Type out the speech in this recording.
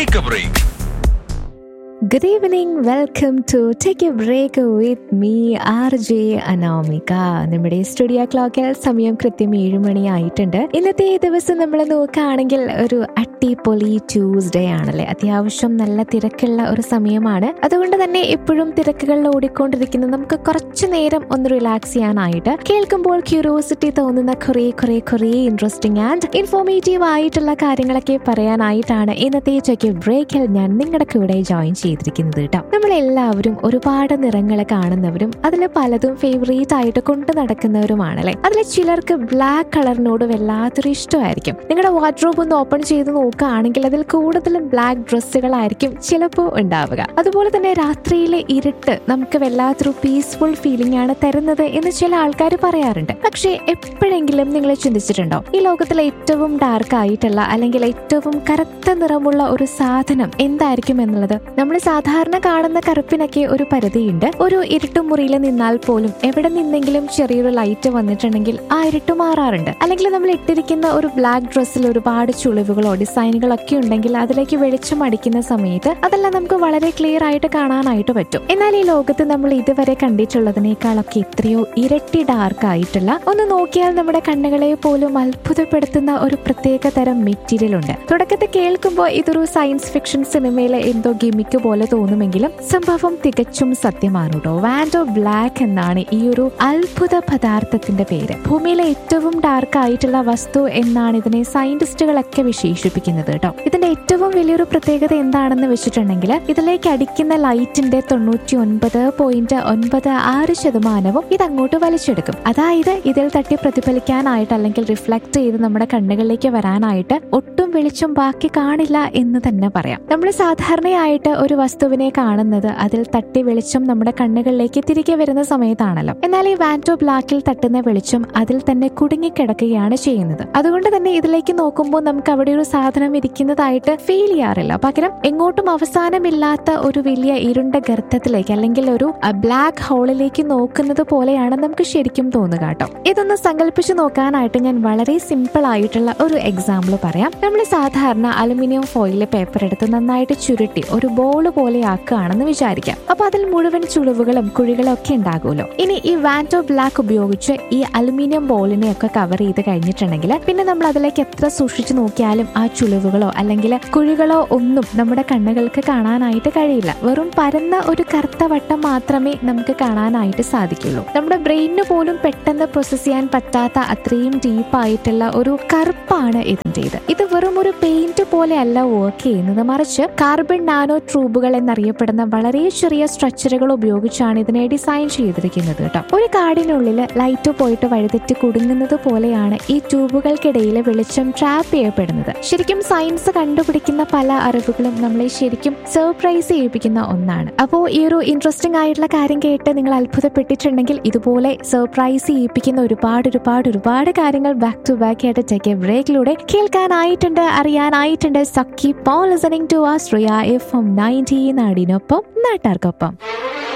Take a break Good evening. Welcome to Take a Break with me, RJ Anamika നമ്മുടെ studio ക്ലോക്കിൽ സമയം കൃത്യം ഏഴ് മണി ആയിട്ടുണ്ട് ഇന്നത്തെ ഈ ദിവസം നമ്മൾ നോക്കുകയാണെങ്കിൽ ഒരു അട്ടിപ്പൊളി ട്യൂസ്ഡേ ആണല്ലേ അത്യാവശ്യം നല്ല തിരക്കുള്ള ഒരു സമയമാണ് അതുകൊണ്ട് തന്നെ എപ്പോഴും തിരക്കുകളിൽ ഓടിക്കൊണ്ടിരിക്കുന്ന നമുക്ക് കുറച്ചു നേരം ഒന്ന് റിലാക്സ് ചെയ്യാനായിട്ട് കേൾക്കുമ്പോൾ ക്യൂരിയോസിറ്റി തോന്നുന്ന കുറേ കുറേ കുറേ ഇൻട്രസ്റ്റിംഗ് ആൻഡ് ഇൻഫോർമേറ്റീവ് ആയിട്ടുള്ള കാര്യങ്ങളൊക്കെ പറയാനായിട്ടാണ് ഇന്നത്തെ ചെക്ക് ബ്രേക്കിൽ ഞാൻ നിങ്ങളുടെ കൂടെ ജോയിൻ ചെയ്തിരിക്കുന്നത് കേട്ടോ നമ്മളെല്ലാവരും ഒരുപാട് നിറങ്ങൾ കാണുന്നവരും അതിൽ പലതും ഫേവറേറ്റ് ആയിട്ട് കൊണ്ടു നടക്കുന്നവരുമാണല്ലേ അതിൽ ചിലർക്ക് ബ്ലാക്ക് കളറിനോട് വല്ലാത്തൊരു ഇഷ്ടമായിരിക്കും നിങ്ങളുടെ വാർഡ്രോബ് ഒന്ന് ഓപ്പൺ ചെയ്ത് നോക്കുകയാണെങ്കിൽ അതിൽ കൂടുതലും ബ്ലാക്ക് ഡ്രസ്സുകളായിരിക്കും ചിലപ്പോൾ ഉണ്ടാവുക അതുപോലെ തന്നെ രാത്രിയിലെ ഇരുട്ട് നമുക്ക് വല്ലാത്തൊരു പീസ്ഫുൾ ഫീലിംഗ് ആണ് തരുന്നത് എന്ന് ചില ആൾക്കാർ പറയാറുണ്ട് പക്ഷേ എപ്പോഴെങ്കിലും നിങ്ങൾ ചിന്തിച്ചിട്ടുണ്ടോ ഈ ലോകത്തിലെ ഏറ്റവും ഡാർക്ക് ആയിട്ടുള്ള അല്ലെങ്കിൽ ഏറ്റവും കറുത്ത നിറമുള്ള ഒരു സാധനം എന്തായിരിക്കും എന്നുള്ളത് നമ്മൾ സാധാരണ കാണുന്ന കറുപ്പിനൊക്കെ ഒരു പരിധിയുണ്ട് ഒരു ഇരുട്ടുമുറിയിൽ നിന്നാൽ പോലും എവിടെ നിന്നെങ്കിലും ചെറിയൊരു ലൈറ്റ് വന്നിട്ടുണ്ടെങ്കിൽ ആ ഇരുട്ട് മാറാറുണ്ട് അല്ലെങ്കിൽ നമ്മൾ ഇട്ടിരിക്കുന്ന ഒരു ബ്ലാക്ക് ഡ്രസ്സിൽ ഒരുപാട് ചുളിവുകളോ ഡിസൈനുകളോ ഒക്കെ ഉണ്ടെങ്കിൽ അതിലേക്ക് വെളിച്ചം അടിക്കുന്ന സമയത്ത് അതെല്ലാം നമുക്ക് വളരെ ക്ലിയർ ആയിട്ട് കാണാനായിട്ട് പറ്റും എന്നാൽ ഈ ലോകത്ത് നമ്മൾ ഇതുവരെ കണ്ടിട്ടുള്ളതിനേക്കാളൊക്കെ എത്രയോ ഇരട്ടി ഡാർക്ക് ആയിട്ടുള്ള ഒന്ന് നോക്കിയാൽ നമ്മുടെ കണ്ണുകളെ പോലും അത്ഭുതപ്പെടുത്തുന്ന ഒരു പ്രത്യേക തരം മെറ്റീരിയൽ ഉണ്ട് തുടക്കത്തിൽ കേൾക്കുമ്പോൾ ഇതൊരു സയൻസ് ഫിക്ഷൻ സിനിമയിലെ എന്തോ ഗിമിക്ക് പോലെ തോന്നുമെങ്കിലും സംഭവം തികച്ചും സത്യമാണ് കേട്ടോ വാൻഡോ ബ്ലാക്ക് എന്നാണ് ഈ ഒരു അത്ഭുത പദാർത്ഥത്തിന്റെ പേര് ഭൂമിയിലെ ഏറ്റവും ഡാർക്ക് ആയിട്ടുള്ള വസ്തു എന്നാണ് ഇതിനെ സയന്റിസ്റ്റുകളൊക്കെ വിശേഷിപ്പിക്കുന്നത് കേട്ടോ ഇതിന്റെ ഏറ്റവും വലിയൊരു പ്രത്യേകത എന്താണെന്ന് വെച്ചിട്ടുണ്ടെങ്കിൽ ഇതിലേക്ക് അടിക്കുന്ന ലൈറ്റിന്റെ തൊണ്ണൂറ്റി ഒൻപത് പോയിന്റ് ഒൻപത് ആറ് ശതമാനവും ഇത് അങ്ങോട്ട് വലിച്ചെടുക്കും അതായത് ഇതിൽ തട്ടി പ്രതിഫലിക്കാനായിട്ട് അല്ലെങ്കിൽ റിഫ്ലക്ട് ചെയ്ത് നമ്മുടെ കണ്ണുകളിലേക്ക് വരാനായിട്ട് ഒട്ടും വെളിച്ചം ബാക്കി കാണില്ല എന്ന് തന്നെ പറയാം നമ്മൾ സാധാരണയായിട്ട് ഒരു വസ്തുവിനെ കാണുന്നത് അതിൽ തട്ടി വെളിച്ചം നമ്മുടെ കണ്ണുകളിലേക്ക് തിരികെ വരുന്ന സമയത്താണല്ലോ എന്നാൽ ഈ വാൻറ്റോ ബ്ലാക്കിൽ തട്ടുന്ന വെളിച്ചം അതിൽ തന്നെ കുടുങ്ങിക്കിടക്കുകയാണ് ചെയ്യുന്നത് അതുകൊണ്ട് തന്നെ ഇതിലേക്ക് നോക്കുമ്പോൾ നമുക്ക് അവിടെ ഒരു സാധനം ഇരിക്കുന്നതായിട്ട് ഫീൽ ചെയ്യാറില്ല പകരം എങ്ങോട്ടും അവസാനമില്ലാത്ത ഒരു വലിയ ഇരുണ്ട ഗർത്തത്തിലേക്ക് അല്ലെങ്കിൽ ഒരു ബ്ലാക്ക് ഹോളിലേക്ക് നോക്കുന്നത് പോലെയാണ് നമുക്ക് ശരിക്കും തോന്നുക കേട്ടോ ഇതൊന്ന് സങ്കല്പിച്ച് നോക്കാനായിട്ട് ഞാൻ വളരെ സിമ്പിൾ ആയിട്ടുള്ള ഒരു എക്സാമ്പിൾ പറയാം നമ്മൾ സാധാരണ അലുമിനിയം ഫോയിലിലെ പേപ്പർ എടുത്ത് നന്നായിട്ട് ചുരുട്ടി ഒരു ബോൾ പോലെ ആക്കുകയാണെന്ന് വിചാരിക്കാം അപ്പൊ അതിൽ മുഴുവൻ ചുളിവുകളും കുഴികളും ഒക്കെ ഉണ്ടാകുമല്ലോ ഇനി ഈ വാൻറ്റോ ബ്ലാക്ക് ഉപയോഗിച്ച് ഈ അലുമിനിയം ബോളിനെ ഒക്കെ കവർ ചെയ്ത് കഴിഞ്ഞിട്ടുണ്ടെങ്കിൽ പിന്നെ നമ്മൾ അതിലേക്ക് എത്ര സൂക്ഷിച്ചു നോക്കിയാലും ആ ചുളിവുകളോ അല്ലെങ്കിൽ കുഴികളോ ഒന്നും നമ്മുടെ കണ്ണുകൾക്ക് കാണാനായിട്ട് കഴിയില്ല വെറും പരന്ന ഒരു കറുത്ത വട്ടം മാത്രമേ നമുക്ക് കാണാനായിട്ട് സാധിക്കുള്ളൂ നമ്മുടെ ബ്രെയിനിന് പോലും പെട്ടെന്ന് പ്രോസസ് ചെയ്യാൻ പറ്റാത്ത അത്രയും ഡീപ്പ് ആയിട്ടുള്ള ഒരു കറുപ്പാണ് ഇതിൻ്റെത് ഇത് വെറും ഒരു പെയിന്റ് പോലെ അല്ല വർക്ക് ചെയ്യുന്നത് മറിച്ച് കാർബൺ നാനോ ട്യൂബുകൾ എന്നറിയപ്പെടുന്ന വളരെ ചെറിയ സ്ട്രക്ചറുകൾ ഉപയോഗിച്ചാണ് ഇതിനെ ഡിസൈൻ ചെയ്തിരിക്കുന്നത് കേട്ടോ ഒരു കാടിനുള്ളിൽ ലൈറ്റ് പോയിട്ട് വഴിതെറ്റി കുടുങ്ങുന്നത് പോലെയാണ് ഈ ട്യൂബുകൾക്കിടയിൽ വെളിച്ചം ട്രാപ്പ് ചെയ്യപ്പെടുന്നത് ശരിക്കും സയൻസ് കണ്ടുപിടിക്കുന്ന പല അറിവുകളും നമ്മളെ ശരിക്കും സർപ്രൈസ് ചെയ്യിപ്പിക്കുന്ന ഒന്നാണ് അപ്പോൾ ഈ ഒരു ഇൻട്രസ്റ്റിംഗ് ആയിട്ടുള്ള കാര്യം കേട്ട് നിങ്ങൾ അത്ഭുതപ്പെട്ടിട്ടുണ്ടെങ്കിൽ ഇതുപോലെ സർപ്രൈസ് ചെയ്യിപ്പിക്കുന്ന ഒരുപാട് ഒരുപാട് ഒരുപാട് കാര്യങ്ങൾ ബാക്ക് ടു ബാക്ക് ആയിട്ട് ടെക്ക് ബ്രേക്കിലൂടെ കേൾക്കാനായിട്ടുണ്ട് അറിയാനായിട്ടുണ്ട് സക്കി പോ ലിസണിംഗ് ടു ആ ശ്രീയ എഫ് എം നയൻറ്റി നാടിനൊപ്പം നാട്ടാർക്കൊപ്പം